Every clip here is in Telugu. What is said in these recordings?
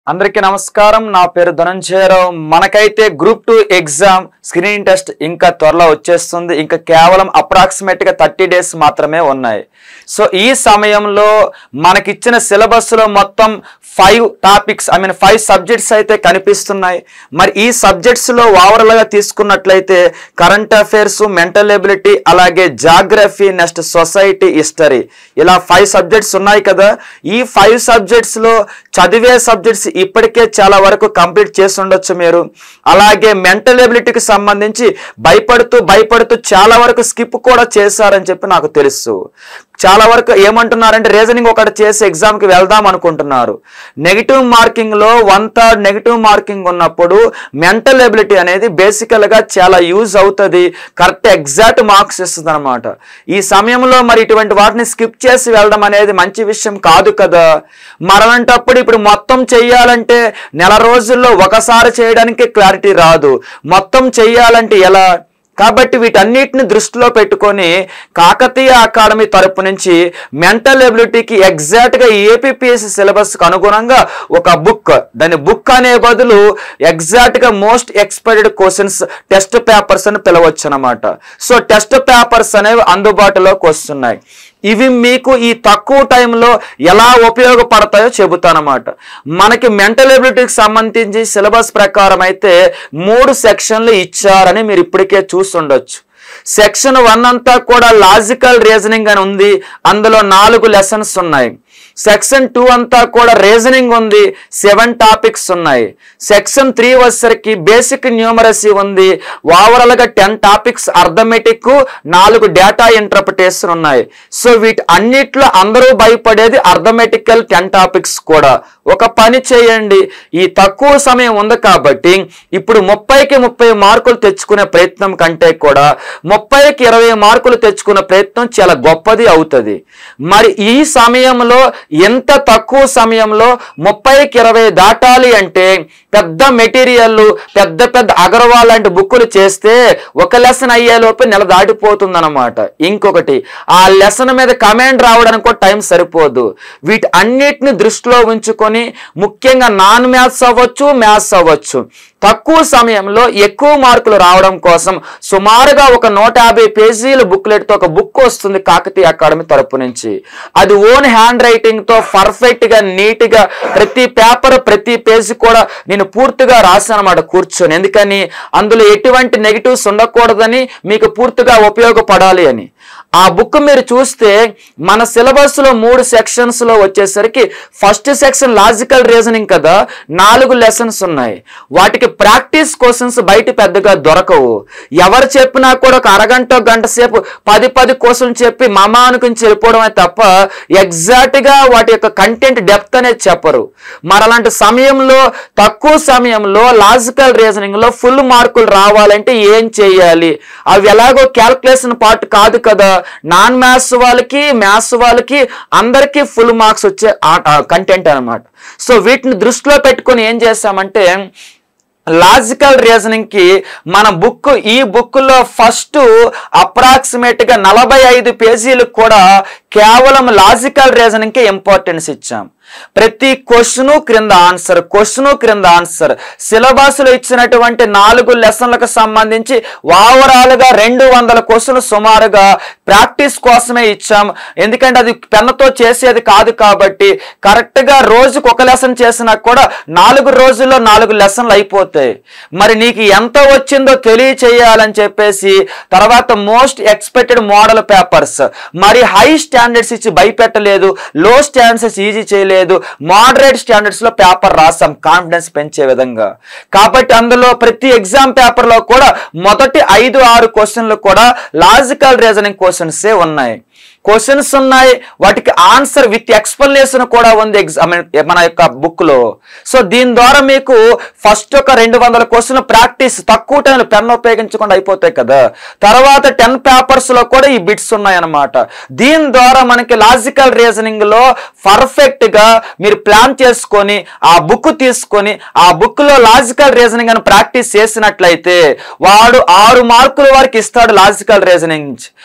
అందరికీ నమస్కారం నా పేరు ధనంజయరావు మనకైతే group two exam screening test ఇంకా త్వరలో వచ్చేస్తుంది ఇంకా కేవలం అప్రాక్సిమేట్ గా థర్టీ డేస్ మాత్రమే ఉన్నాయి సో ఈ సమయంలో మనకిచ్చిన సిలబస్ లో మొత్తం five topics I mean five subjects అయితే కనిపిస్తున్నాయి మరి ఈ సబ్జెక్ట్స్ లో ఓవరాల్ గా తీసుకున్నట్లయితే కరెంట్ అఫైర్స్ మెంటల్ ఎబిలిటీ అలాగే జాగ్రఫీ నెక్స్ట్ సొసైటీ హిస్టరీ ఇలా ఫైవ్ సబ్జెక్ట్స్ ఉన్నాయి కదా ఈ ఫైవ్ సబ్జెక్ట్స్ లో చదివే సబ్జెక్ట్స్ ఇప్పటికే చాలా వరకు కంప్లీట్ చేసి ఉండొచ్చు మీరు అలాగే మెంటల్ ఎబిలిటీకి సంబంధించి భయపడుతూ భయపడుతూ చాలా వరకు స్కిప్ కూడా చేశారని చెప్పి నాకు తెలుసు చాలా వరకు ఏమంటున్నారంటే రీజనింగ్ ఒకటి చేసి ఎగ్జామ్కి వెళ్దాం అనుకుంటున్నారు నెగిటివ్ మార్కింగ్ లో వన్ థర్డ్ నెగిటివ్ మార్కింగ్ ఉన్నప్పుడు మెంటల్ ఎబిలిటీ అనేది బేసికల్ గా చాలా యూజ్ అవుతుంది కరెక్ట్ ఎగ్జాక్ట్ మార్క్స్ ఇస్తుంది అనమాట ఈ సమయంలో మరి ఇటువంటి వాటిని స్కిప్ చేసి వెళ్ళడం అనేది మంచి విషయం కాదు కదా మరలంటప్పుడు ఇప్పుడు మొత్తం చెయ్యాలంటే నెల రోజుల్లో ఒకసారి చేయడానికి క్లారిటీ రాదు మొత్తం చెయ్యాలంటే ఎలా కాబట్టి వీటన్నిటిని దృష్టిలో పెట్టుకొని కాకతీయ అకాడమీ తరపు నుంచి మెంటల్ ఎబిలిటీకి ఎగ్జాక్ట్గా ఏపీపీఎస్సి సిలబస్కి అనుగుణంగా ఒక బుక్ దాని బుక్ అనే బదులు ఎగ్జాక్ట్గా most expected questions test papers అని పిలవచ్చు అనమాట సో టెస్ట్ పేపర్స్ అనేవి అందుబాటులోకి వస్తున్నాయి ఇవి మీకు ఈ తక్కువ టైంలో ఎలా ఉపయోగపడతాయో చెబుతానమాట మనకి మెంటల్ ఎబిలిటీకి సంబంధించి సిలబస్ ప్రకారం అయితే మూడు సెక్షన్లు ఇచ్చారని మీరు ఇప్పటికే చూస్తుండొచ్చు సెక్షన్ వన్ అంతా కూడా లాజికల్ రీజనింగ్ అని ఉంది అందులో నాలుగు లెసన్స్ ఉన్నాయి సెక్షన్ టూ అంతా కూడా రీజనింగ్ ఉంది సెవెన్ టాపిక్స్ ఉన్నాయి సెక్షన్ త్రీ వచ్చేసరికి బేసిక్ న్యూమరసీ ఉంది ఓవరాల్ గా టెన్ టాపిక్స్ అర్థమెటిక్ నాలుగు డేటా ఇంటర్ప్రిటేషన్ ఉన్నాయి సో వీటి అన్నిట్లో అందరూ భయపడేది అర్థమెటికల్ టెన్ టాపిక్స్ కూడా ఒక పని చేయండి ఈ తక్కువ సమయం ఉంది కాబట్టి ఇప్పుడు ముప్పైకి ముప్పై మార్కులు తెచ్చుకునే ప్రయత్నం కంటే కూడా ముప్పైకి ఇరవై మార్కులు తెచ్చుకునే ప్రయత్నం చాలా గొప్పది అవుతుంది మరి ఈ సమయంలో ఎంత తక్కువ సమయంలో ముప్పైకి ఇరవై దాటాలి అంటే పెద్ద మెటీరియల్ పెద్ద పెద్ద అగర్వాల్ లాంటి బుక్కులు చేస్తే ఒక లెసన్ అయ్యేలోపు నెల దాటిపోతుంది అనమాట ఇంకొకటి ఆ లెసన్ మీద కమెంట్ రావడానికి కూడా టైం సరిపోదు వీటి అన్నిటిని దృష్టిలో ఉంచుకొని ముఖ్యంగా నాన్ మ్యాథ్స్ అవ్వచ్చు మ్యాథ్స్ అవ్వచ్చు తక్కువ సమయంలో ఎక్కువ మార్కులు రావడం కోసం సుమారుగా ఒక నూట యాభై పేజీల బుక్లెట్తో ఒక బుక్ వస్తుంది కాకతీయ అకాడమీ తరపు నుంచి అది ఓన్ హ్యాండ్ రైటింగ్ తో పర్ఫెక్ట్ గా నీట్ గా ప్రతి పేపర్ ప్రతి పేజీ కూడా నేను పూర్తిగా రాశాను అనమాట కూర్చొని ఎందుకని అందులో ఎటువంటి నెగిటివ్స్ ఉండకూడదని మీకు పూర్తిగా ఉపయోగపడాలి అని ఆ బుక్ మీరు చూస్తే మన సిలబస్ లో మూడు సెక్షన్స్ లో వచ్చేసరికి ఫస్ట్ సెక్షన్ లాజికల్ రీజనింగ్ కదా నాలుగు లెసన్స్ ఉన్నాయి వాటికి ప్రాక్టీస్ క్వశ్చన్స్ బయట పెద్దగా దొరకవు ఎవరు చెప్పినా కూడా ఒక అరగంట గంట సేపు పది పది క్వశ్చన్ చెప్పి మమా అనుకుని వెళ్ళిపోవడమే తప్ప ఎగ్జాక్ట్ గా వాటి యొక్క కంటెంట్ డెప్త్ అనేది చెప్పరు మరి అలాంటి సమయంలో తక్కువ సమయంలో లాజికల్ రీజనింగ్ లో ఫుల్ మార్కులు రావాలంటే ఏం చేయాలి అవి ఎలాగో క్యాల్కులేషన్ పార్ట్ కాదు కదా నాన్ మ్యాథ్స్ వాళ్ళకి మ్యాథ్స్ వాళ్ళకి అందరికీ ఫుల్ మార్క్స్ వచ్చే కంటెంట్ అన్నమాట సో వీటిని దృష్టిలో పెట్టుకొని ఏం చేస్తామంటే లాజికల్ రీజనింగ్ కి మన బుక్ ఈ బుక్ లో ఫస్ట్ అప్రాక్సిమేట్ గా నలభై ఐదు పేజీలకు కూడా కేవలం లాజికల్ రీజనింగ్ కి ఇంపార్టెన్స్ ఇచ్చాం ప్రతి క్వశ్చను క్రింద ఆన్సర్ క్వశ్చను క్రింద ఆన్సర్ సిలబస్ లో ఇచ్చినటువంటి నాలుగు లెసన్లకు సంబంధించి ఓవరాల్ గా రెండు వందల క్వశ్చన్లు సుమారుగా ప్రాక్టీస్ కోసమే ఇచ్చాం ఎందుకంటే అది పెన్నుతో చేసేది కాదు కాబట్టి కరెక్ట్ గా రోజుకు ఒక లెసన్ చేసినా కూడా నాలుగు రోజుల్లో నాలుగు లెసన్లు అయిపోతాయి మరి నీకు ఎంత వచ్చిందో తెలియచేయాలని చెప్పేసి తర్వాత మోస్ట్ ఎక్స్పెక్టెడ్ మోడల్ పేపర్స్ మరి హై స్టాండర్డ్స్ ఇచ్చి భయపెట్టలేదు లో స్టాండర్డ్స్ ఈజీ చేయలేదు మోడరేట్ స్టాండర్డ్స్ లో పేపర్ రాసాం కాన్ఫిడెన్స్ పెంచే విధంగా కాబట్టి అందులో ప్రతి ఎగ్జామ్ పేపర్ లో కూడా మొదటి ఐదు ఆరు క్వశ్చన్లు కూడా లాజికల్ రీజనింగ్ క్వశ్చన్సే ఉన్నాయి క్వశ్చన్స్ ఉన్నాయి వాటికి ఆన్సర్ విత్ ఎక్స్ప్లెనేషన్ కూడా ఉంది ఎగ్జామ్ మన యొక్క బుక్ లో సో దీని ద్వారా మీకు ఫస్ట్ ఒక రెండు వందల క్వశ్చన్ ప్రాక్టీస్ తక్కువ టైంలో పెన్ ఉపయోగించకుండా అయిపోతాయి కదా తర్వాత టెన్ పేపర్స్ లో కూడా ఈ బిట్స్ ఉన్నాయన్నమాట దీని ద్వారా మనకి లాజికల్ రీజనింగ్ లో పర్ఫెక్ట్ గా మీరు ప్లాన్ చేసుకొని ఆ బుక్ తీసుకొని ఆ బుక్ లో లాజికల్ రీజనింగ్ అని ప్రాక్టీస్ చేసినట్లయితే వాడు ఆరు మార్కుల వరకు ఇస్తాడు లాజికల్ రీజనింగ్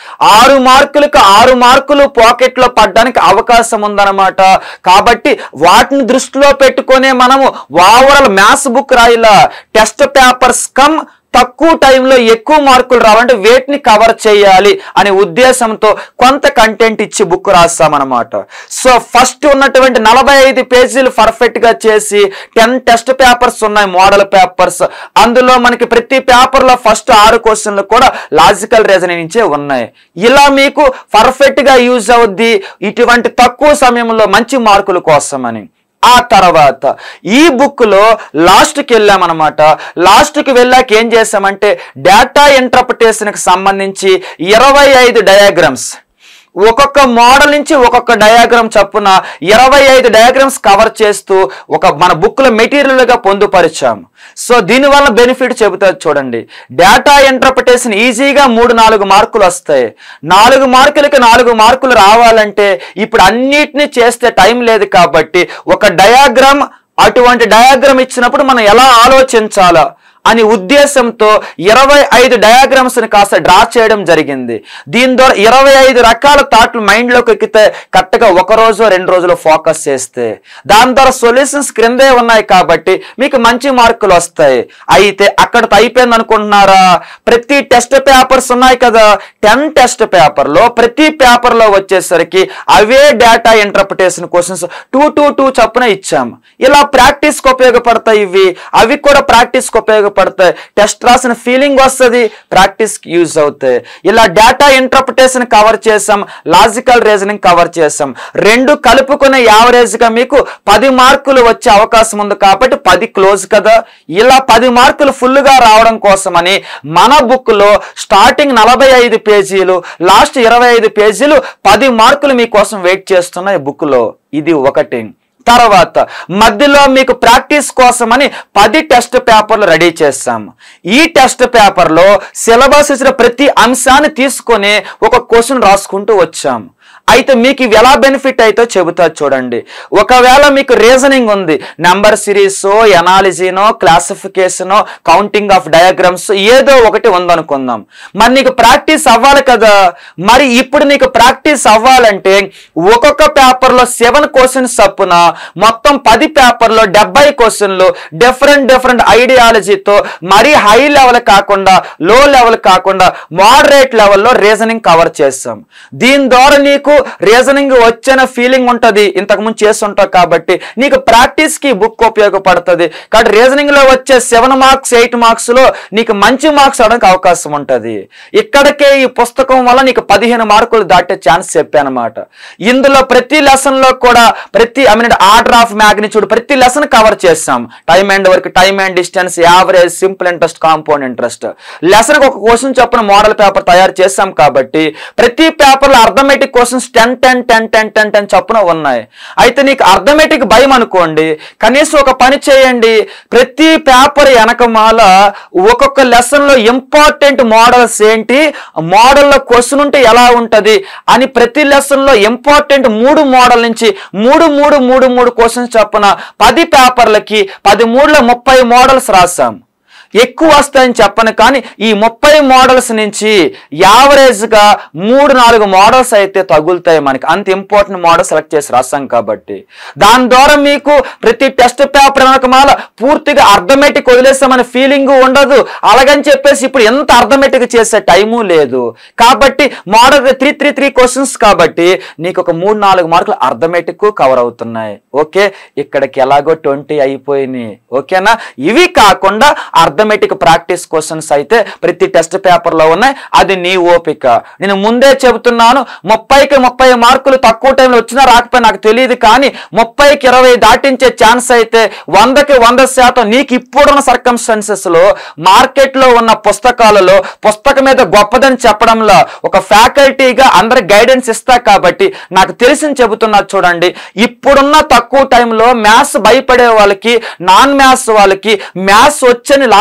ఆరు మార్కులకు ఆరు మార్కులు పాకెట్లో పడడానికి అవకాశం ఉందన్నమాట కాబట్టి వాటిని దృష్టిలో పెట్టుకునే మనము ఓవరాల్ మ్యాథ్స్ బుక్ రాయాల టెస్ట్ పేపర్స్ కమ్ తక్కువ టైంలో ఎక్కువ మార్కులు రావాలంటే వేటిని కవర్ చేయాలి అనే ఉద్దేశంతో కొంత కంటెంట్ ఇచ్చి బుక్ రాస్తామన్నమాట సో ఫస్ట్ ఉన్నటువంటి నలభై ఐదు పేజీలు పర్ఫెక్ట్ గా చేసి టెన్ టెస్ట్ పేపర్స్ ఉన్నాయి మోడల్ పేపర్స్ అందులో మనకి ప్రతి పేపర్ లో ఫస్ట్ ఆరు క్వశ్చన్లు కూడా లాజికల్ రీజనింగ్ నుంచే ఉన్నాయి ఇలా మీకు పర్ఫెక్ట్ గా యూజ్ అవుద్ది ఇటువంటి తక్కువ సమయంలో మంచి మార్కుల కోసమని ఆ తర్వాత ఈ బుక్ లో లాస్ట్ కి వెళ్ళామన్నమాట లాస్ట్ కి వెళ్ళాక ఏం చేసామంటే డేటా ఇంటర్ప్రిటేషన్ కి సంబంధించి ఇరవై ఐదు డయాగ్రామ్స్ ఒక్కొక్క మోడల్ నుంచి ఒక్కొక్క డయాగ్రామ్ చప్పున ఇరవై ఐదు డయాగ్రామ్స్ కవర్ చేస్తూ ఒక మన బుక్ లో మెటీరియల్ గా పొందుపరిచాం సో దీనివల్ల బెనిఫిట్ చెబుతుంది చూడండి డేటా ఇంటర్ప్రిటేషన్ ఈజీగా మూడు నాలుగు మార్కులు వస్తాయి నాలుగు మార్కులకి నాలుగు మార్కులు రావాలంటే ఇప్పుడు అన్నిటినీ చేస్తే టైం లేదు కాబట్టి ఒక డయాగ్రామ్ అటువంటి డయాగ్రామ్ ఇచ్చినప్పుడు మనం ఎలా ఆలోచించాలా అని ఉద్దేశంతో ఇరవై ఐదు డయాగ్రామ్స్ ని కాస్త డ్రా చేయడం జరిగింది దీని ద్వారా ఇరవై ఐదు రకాల థాట్లు మైండ్ లోకి ఎక్కితే కరెక్ట్గా ఒక రోజు రెండు రోజులు ఫోకస్ చేస్తే దాని ద్వారా సొల్యూషన్స్ క్రిందే ఉన్నాయి కాబట్టి మీకు మంచి మార్కులు వస్తాయి అయితే అక్కడతో అయిపోయింది అనుకుంటున్నారా ప్రతి టెస్ట్ పేపర్స్ ఉన్నాయి కదా టెన్ టెస్ట్ పేపర్ లో ప్రతి పేపర్ లో వచ్చేసరికి అవే data interpretation questions two two two చప్పున ఇచ్చాం ఇలా ప్రాక్టీస్ కి ఉపయోగపడతాయి ఇవి అవి కూడా ప్రాక్టీస్ కి ఉపయోగపడతాయి టెస్ట్ రాసిన ఫీలింగ్ వస్తుంది ప్రాక్టీస్ కి యూజ్ అవుతాయి ఇలా డేటా ఇంటర్ప్రిటేషన్ కవర్ చేసాం లాజికల్ రీజనింగ్ కవర్ చేసాం రెండు కలుపుకునే యావరేజ్ గా మీకు పది మార్కులు వచ్చే అవకాశం ఉంది కాబట్టి పది క్లోజ్ కదా ఇలా పది మార్కులు ఫుల్ గా రావడం కోసమని మన బుక్ లో స్టార్టింగ్ నలభై ఐదు పేజీలు లాస్ట్ ఇరవై ఐదు పేజీలు పది మార్కులు మీకోసం వెయిట్ చేస్తున్నాయి బుక్ లో ఇది ఒకటి తర్వాత మధ్యలో మీకు ప్రాక్టీస్ కోసమని పది టెస్ట్ పేపర్లు రెడీ చేస్తాం ఈ టెస్ట్ పేపర్లో సిలబస్ ఇచ్చిన ప్రతి అంశాన్ని తీసుకొని ఒక క్వశ్చన్ రాసుకుంటూ వచ్చాం అయితే మీకు ఇవి ఎలా బెనిఫిట్ అయితే చెబుతా చూడండి ఒకవేళ మీకు రీజనింగ్ ఉంది నెంబర్ సిరీస్ ఎనాలిజీనో క్లాసిఫికేషనో కౌంటింగ్ ఆఫ్ డయాగ్రామ్స్ ఏదో ఒకటి ఉందనుకుందాం మరి నీకు ప్రాక్టీస్ అవ్వాలి కదా మరి ఇప్పుడు నీకు ప్రాక్టీస్ అవ్వాలంటే ఒక్కొక్క పేపర్లో సెవెన్ క్వశ్చన్స్ చప్పున మొత్తం పది పేపర్లో డెబ్బై క్వశ్చన్లు డిఫరెంట్ డిఫరెంట్ ఐడియాలజీతో మరీ హై లెవెల్ కాకుండా లో లెవెల్ కాకుండా మోడరేట్ లెవెల్లో రీజనింగ్ కవర్ చేస్తాం దీని ద్వారా నీకు రీజనింగ్ వచ్చిన ఫీలింగ్ ఉంటుంది ఇంతకుముందు చేస్తుంటావు కాబట్టి నీకు ప్రాక్టీస్ కి బుక్ ఉపయోగపడుతుంది కాబట్టి రీజనింగ్ లో వచ్చే సెవెన్ మార్క్స్ ఎయిట్ మార్క్స్ లో నీకు మంచి మార్క్స్ అవడానికి అవకాశం ఉంటుంది ఇక్కడికే ఈ పుస్తకం వల్ల నీకు పదిహేను మార్కులు దాటే ఛాన్స్ చెప్పానమాట ఇందులో ప్రతి లెసన్ లో కూడా ప్రతి I mean order of magnitude ప్రతి లెసన్ కవర్ చేస్తాం time and work time and distance average simple interest compound interest lesson ఒక క్వశ్చన్ చొప్పున మోడల్ పేపర్ తయారు చేస్తాం కాబట్టి ప్రతి పేపర్ లో arithmetic questions ten ten ten ten ten ten చొప్పున ఉన్నాయి అయితే నీకు అర్థమెటిక్ భయం అనుకోండి కనీసం ఒక పని చేయండి ప్రతి పేపర్ వెనకమాల ఒక్కొక్క లెసన్ లో ఇంపార్టెంట్ మోడల్స్ ఏంటి మోడల్లో క్వశ్చన్ ఉంటే ఎలా ఉంటది అని ప్రతి లెసన్ లో ఇంపార్టెంట్ మూడు మోడల్ నుంచి మూడు మూడు మూడు మూడు క్వశ్చన్స్ చొప్పున పది పేపర్లకి పది మూడులో ముప్పై మోడల్స్ రాసాం ఎక్కువ వస్తాయని చెప్పను కానీ ఈ ముప్పై మోడల్స్ నుంచి యావరేజ్ గా మూడు నాలుగు మోడల్స్ అయితే తగులుతాయి మనకి అంత ఇంపార్టెంట్ మోడల్ సెలెక్ట్ చేసి రాస్తాం కాబట్టి దాని ద్వారా మీకు ప్రతి టెస్ట్ పేపర్ వెనకమాల పూర్తిగా అర్థమెటిక్ వదిలేస్తామనే ఫీలింగ్ ఉండదు అలాగని చెప్పేసి ఇప్పుడు ఎంత అర్థమెటిక్ చేసే టైము లేదు కాబట్టి model three three three questions కాబట్టి నీకు ఒక మూడు నాలుగు మార్కులు అర్థమెటిక్ కవర్ అవుతున్నాయి ఓకే ఇక్కడికి ఎలాగో ట్వంటీ అయిపోయినాయి ఓకేనా ఇవి కాకుండా అర్థమెటిక్ ప్రాక్టీస్ క్వశ్చన్స్ అయితే ప్రతి టెస్ట్ పేపర్లో ఉన్నాయి అది నీ ఓపిక నేను ముందే చెబుతున్నాను ముప్పైకి ముప్పై మార్కులు తక్కువ టైంలో వచ్చినా రాకపోయినా నాకు తెలియదు కానీ ముప్పైకి ఇరవై దాటించే ఛాన్స్ అయితే వందకి వంద శాతం నీకు ఇప్పుడున్న సర్కమ్స్టాన్సెస్ లో మార్కెట్ లో ఉన్న పుస్తకాలలో పుస్తకం మీద గొప్పదని చెప్పడంలో ఒక ఫ్యాకల్టీగా అందరి గైడెన్స్ ఇస్తా కాబట్టి నాకు తెలిసిన చెబుతున్నా చూడండి ఇప్పుడున్న తక్కువ టైంలో మ్యాథ్స్ భయపడే వాళ్ళకి నాన్ మ్యాథ్స్ వాళ్ళకి మ్యాథ్స్ వచ్చని లాజిక్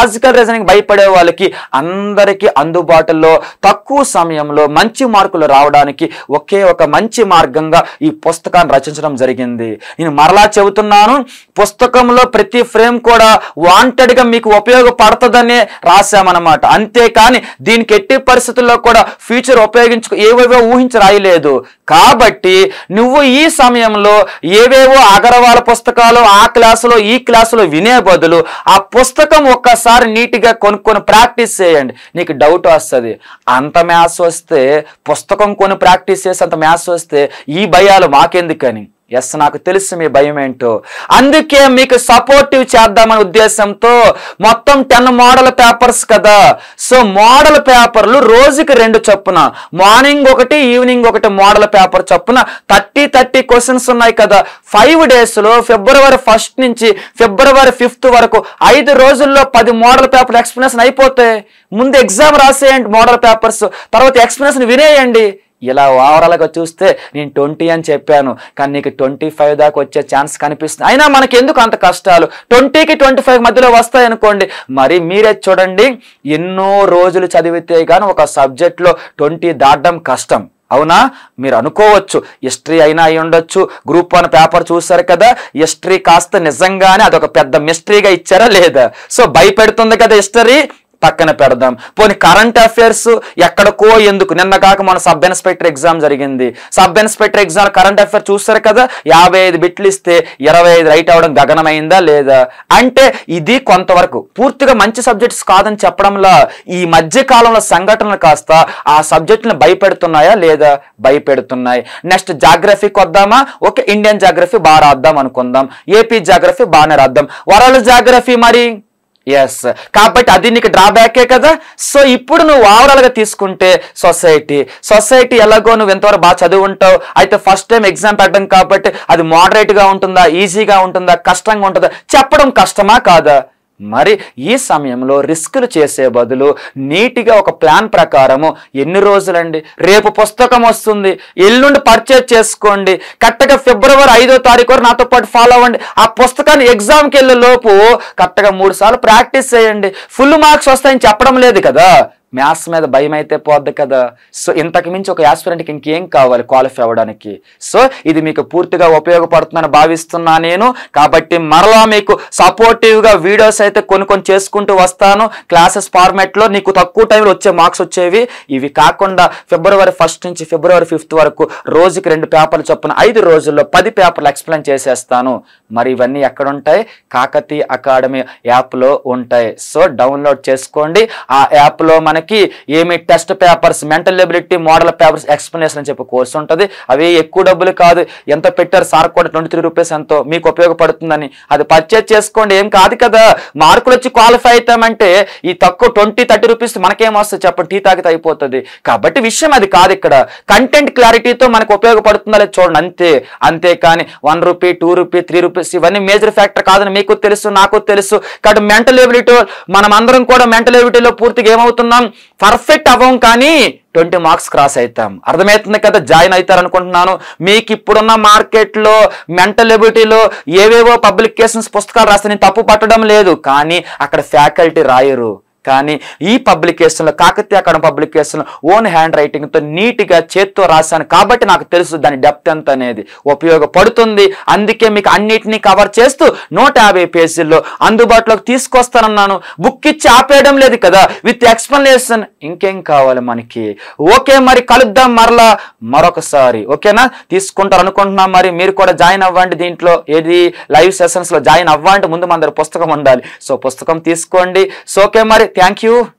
లాజికల్ రీజనింగ్ భయపడే వాళ్ళకి అందరికీ అందుబాటులో తక్కువ సమయంలో మంచి మార్కులు రావడానికి ఒకే ఒక మంచి మార్గంగా ఈ పుస్తకాన్ని రచించడం జరిగింది నేను మరలా చెబుతున్నాను పుస్తకంలో ప్రతి ఫ్రేమ్ కూడా వాంటెడ్ గా మీకు ఉపయోగపడుతుందనే రాశామన్నమాట అంతేకాని దీనికి ఎట్టి పరిస్థితుల్లో కూడా ఫ్యూచర్ ఉపయోగించుకు ఏవేవో ఊహించి రాయలేదు కాబట్టి నువ్వు ఈ సమయంలో ఏవేవో అగరవాల పుస్తకాలు ఆ క్లాసులో ఈ క్లాసులో వినే బదులు ఆ పుస్తకం ఒక్కసారి నీట్గా కొనుక్కొని ప్రాక్టీస్ చేయండి నీకు డౌట్ వస్తుంది అంత మ్యాథ్స్ వస్తే పుస్తకం కొని ప్రాక్టీస్ చేసి అంత మ్యాథ్స్ వస్తే ఈ భయాలు మాకెందుకని ఎస్ నాకు తెలుసు మీ భయం ఏంటో అందుకే మీకు సపోర్టివ్ చేద్దామనే ఉద్దేశంతో మొత్తం టెన్ మోడల్ పేపర్స్ కదా సో మోడల్ పేపర్లు రోజుకి రెండు చొప్పున మార్నింగ్ ఒకటి ఈవినింగ్ ఒకటి మోడల్ పేపర్ చొప్పున థర్టీ థర్టీ క్వశ్చన్స్ ఉన్నాయి కదా ఫైవ్ డేస్లో ఫిబ్రవరి ఫస్ట్ నుంచి ఫిబ్రవరి ఫిఫ్త్ వరకు ఐదు రోజుల్లో పది మోడల్ పేపర్ ఎక్స్ప్లెనేషన్ అయిపోతాయి ముందు ఎగ్జామ్ రాసేయండి మోడల్ పేపర్స్ తర్వాత ఎక్స్ప్లెనేషన్ వినేయండి ఇలా ఓవరాల్గా చూస్తే నేను ట్వంటీ అని చెప్పాను కానీ నీకు ట్వంటీ ఫైవ్ దాకా వచ్చే ఛాన్స్ కనిపిస్తుంది అయినా మనకి ఎందుకు అంత కష్టాలు ట్వంటీకి ట్వంటీ ఫైవ్ మధ్యలో వస్తాయి అనుకోండి మరి మీరే చూడండి ఎన్నో రోజులు చదివితే కానీ ఒక సబ్జెక్ట్లో ట్వంటీ దాటడం కష్టం అవునా మీరు అనుకోవచ్చు హిస్టరీ అయినా అయి ఉండొచ్చు గ్రూప్ వన్ పేపర్ చూసారు కదా హిస్టరీ కాస్త నిజంగానే అదొక పెద్ద మిస్టరీగా ఇచ్చారా లేదా సో భయపెడుతుంది కదా హిస్టరీ పక్కన పెడదాం పోనీ కరెంట్ అఫైర్స్ ఎక్కడికో ఎందుకు నిన్న కాక మన సబ్ ఇన్స్పెక్టర్ ఎగ్జామ్ జరిగింది sub inspector exam current affair చూస్తారు కదా యాభై ఐదు బిట్లు ఇస్తే ఇరవై ఐదు రైట్ అవడం గగనమైందా లేదా అంటే ఇది కొంతవరకు పూర్తిగా మంచి సబ్జెక్ట్స్ కాదని చెప్పడంలో ఈ మధ్య కాలంలో సంఘటనలు కాస్త ఆ సబ్జెక్టులను భయపెడుతున్నాయా లేదా భయపెడుతున్నాయి నెక్స్ట్ జాగ్రఫీకి వద్దామా ఓకే ఇండియన్ జాగ్రఫీ బాగా రాద్దాం అనుకుందాం ఏపీ జాగ్రఫీ బాగానే రాద్దాం వరల్డ్ జాగ్రఫీ మరి ఎస్ కాబట్టి అది నీకు డ్రాబ్యాకే కదా సో ఇప్పుడు నువ్వు ఓవరాల్ గా తీసుకుంటే సొసైటీ సొసైటీ ఎలాగో నువ్వు ఎంతవరకు బాగా చదివి ఉంటావు అయితే ఫస్ట్ టైం ఎగ్జామ్ పెట్టడం కాబట్టి అది మోడరేట్ గా ఉంటుందా ఈజీగా ఉంటుందా కష్టంగా ఉంటుందా చెప్పడం కష్టమా కాదా మరి ఈ సమయంలో రిస్కులు చేసే బదులు నీట్గా ఒక ప్లాన్ ప్రకారము ఎన్ని రోజులండి రేపు పుస్తకం వస్తుంది ఎల్లుండి పర్చేజ్ చేసుకోండి కరెక్ట్గా ఫిబ్రవరి ఐదో తారీఖు వరకు నాతో పాటు ఫాలో అవ్వండి ఆ పుస్తకాన్ని ఎగ్జామ్కి వెళ్ళే లోపు కరెక్ట్గా మూడు సార్లు ప్రాక్టీస్ చేయండి ఫుల్ మార్క్స్ వస్తాయని చెప్పడం లేదు కదా మ్యాథ్స్ మీద భయం అయితే పోద్ది కదా సో ఇంతకు మించి ఒక యాస్పిరెంట్కి ఇంకేం కావాలి క్వాలిఫై అవ్వడానికి సో ఇది మీకు పూర్తిగా ఉపయోగపడుతుందని భావిస్తున్నా నేను కాబట్టి మరలా మీకు సపోర్టివ్గా వీడియోస్ అయితే కొన్ని కొన్ని చేసుకుంటూ వస్తాను క్లాసెస్ ఫార్మాట్లో నీకు తక్కువ టైంలో వచ్చే మార్క్స్ వచ్చేవి ఇవి కాకుండా ఫిబ్రవరి ఫస్ట్ నుంచి ఫిబ్రవరి ఫిఫ్త్ వరకు రోజుకి రెండు పేపర్లు చొప్పున ఐదు రోజుల్లో పది పేపర్లు ఎక్స్ప్లెయిన్ చేసేస్తాను మరి ఇవన్నీ ఎక్కడ ఉంటాయి కాకతీయ అకాడమీ యాప్లో ఉంటాయి సో డౌన్లోడ్ చేసుకోండి ఆ యాప్లో మనకి ఏమి test papers mental ability model papers explanation అని చెప్పి కోర్స్ ఉంటుంది అవి ఎక్కువ డబ్బులు కాదు ఎంత పెట్టారు సార్ కూడా ట్వంటీ త్రీ రూపీస్ ఎంతో మీకు ఉపయోగపడుతుందని అది పర్చేజ్ చేసుకోండి ఏం కాదు కదా మార్కులు వచ్చి క్వాలిఫై అవుతామంటే ఈ తక్కువ ట్వంటీ థర్టీ రూపీస్ మనకేం వస్తుంది చెప్పండి టీ తాగితే అయిపోతుంది కాబట్టి విషయం అది కాదు ఇక్కడ కంటెంట్ క్లారిటీతో మనకు ఉపయోగపడుతుందా లేదు చూడండి అంతే అంతేకాని one rupee two rupee three rupees ఇవన్నీ మేజర్ ఫ్యాక్టర్ కాదని మీకు తెలుసు నాకు తెలుసు కాబట్టి మెంటల్ ఎబిలిటీ మనం అందరం కూడా మెంటల్ ఎబిలిటీలో పూర్తిగా ఏమవుతున్నాం పర్ఫెక్ట్ అవ్వం కానీ ట్వంటీ మార్క్స్ క్రాస్ అవుతాం అర్థమవుతుంది కదా జాయిన్ అవుతారు అనుకుంటున్నాను మీకు ఇప్పుడున్న మార్కెట్లో మెంటల్ ఎబిలిటీలో ఏవేవో పబ్లికేషన్స్ పుస్తకాలు రాస్తే నేను తప్పు పట్టడం లేదు కానీ అక్కడ ఫ్యాకల్టీ రాయరు కానీ ఈ పబ్లికేషన్లో కాకతీయ అక్కడ పబ్లికేషన్ ఓన్ హ్యాండ్ రైటింగ్తో నీట్గా చేత్తో రాశాను కాబట్టి నాకు తెలుసు దాని డెప్త్ ఎంత అనేది ఉపయోగపడుతుంది అందుకే మీకు అన్నిటినీ కవర్ చేస్తూ నూట యాభై పేజీల్లో అందుబాటులోకి తీసుకొస్తానన్నాను బుక్ ఇచ్చి ఆపేయడం లేదు కదా విత్ ఎక్స్ప్లెనేషన్ ఇంకేం కావాలి మనకి ఓకే మరి కలుద్దాం మరలా మరొకసారి ఓకేనా తీసుకుంటారు అనుకుంటున్నాం మరి మీరు కూడా జాయిన్ అవ్వండి దీంట్లో ఏది లైవ్ సెషన్స్ లో జాయిన్ అవ్వండి ముందు మన దగ్గర పుస్తకం ఉండాలి సో పుస్తకం తీసుకోండి సో ఓకే మరి థ్యాంక్ యూ